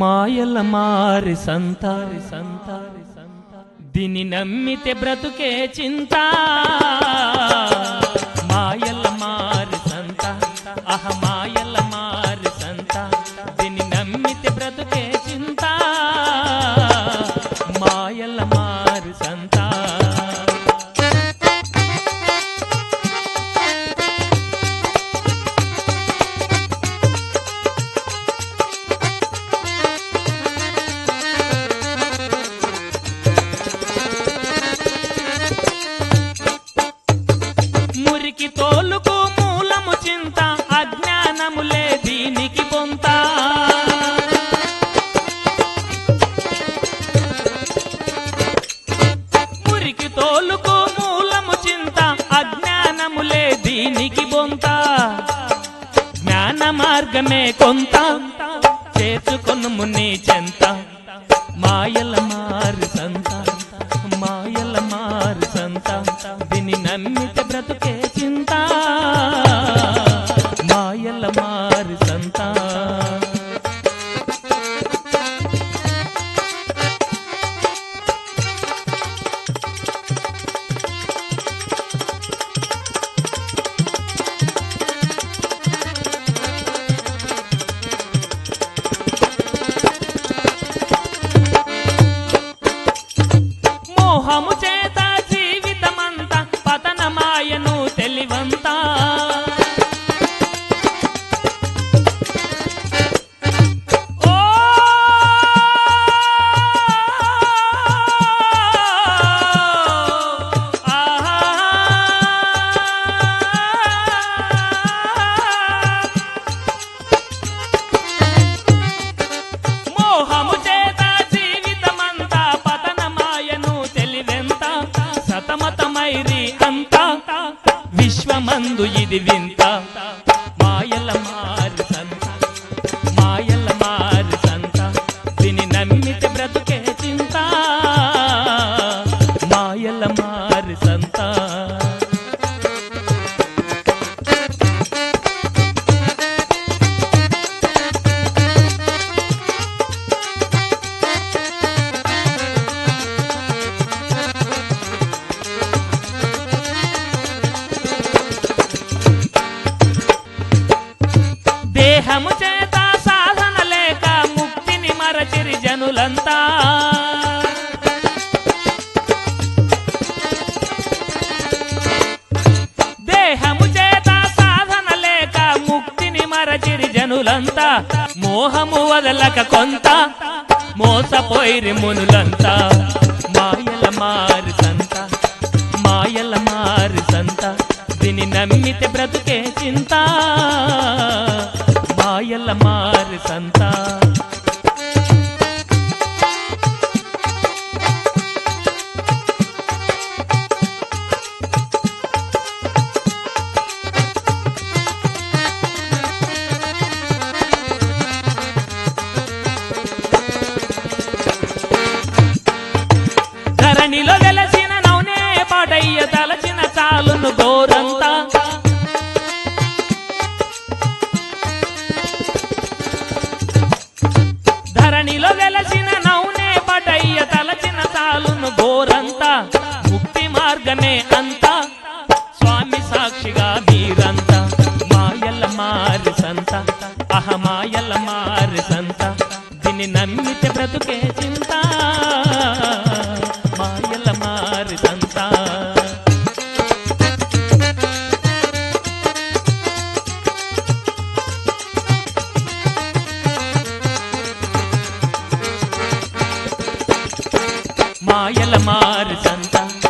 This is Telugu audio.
మాయల మారి సంతారి సంతారి సంత దీని నమ్మితే బ్రతుకే చింత మాయల మారి సంత అహ మాయల మారి సంత దీని నమ్మితే బ్రతుకే చింత మాయల మారి సంత మురికి తోలుకు మూలము చింత అజ్ఞానములే దీనికి పొంత మురికి తోలుకు మూలము చింత అజ్ఞానములే దీనికి బొంత జ్ఞాన మార్గమే కొంత చేర్చుకొనుము నీ చెంత మాయల మారు సంత మాయల మారు సంత దీని నమ్మితే బ్రతుకే చింత మాయల మారు సంత మోహము చేత జీవితమంతా పతనమాయను తెలివంతా ఓ ఆహా మోహము చేత జీవితమంతా పతనమాయను తెలివెంత సతమతమైరి అంతా విశ్వమందు ఇది వింత మాయల మారు సంత మాయల మారు సంత దీని నమ్మితే బ్రతుకే చింత మాయల మారు సంత దేహము చేత సాధన లేక ముక్తిని మరచిరి జనులంతా దేహము చేత సాధన లేక ముక్తిని మరచిరి జనులంతా మోహము వదలక కొంత మోసపోయిరి మునులంతా మాయల మారి సంత మాయల మారి సంత దీని నమ్మితే బ్రతుకే చింత మాయల మారి సంత ధరణిలో వెలసిన నౌనే పాటయ్య తలచిన చాలును గోరంతా ధరణిలో వెలసిన నౌనే పటయ్య తలచిన చాలును గోరంతా ముక్తి మార్గమే అంతా స్వామి సాక్షిగా మీరంతా మాయల మారి సంత అహ మాయల మారి సంత దీన్ని నమ్మితే బ్రతుకే చింత మాయల మారి సంత మాయల మారు సంత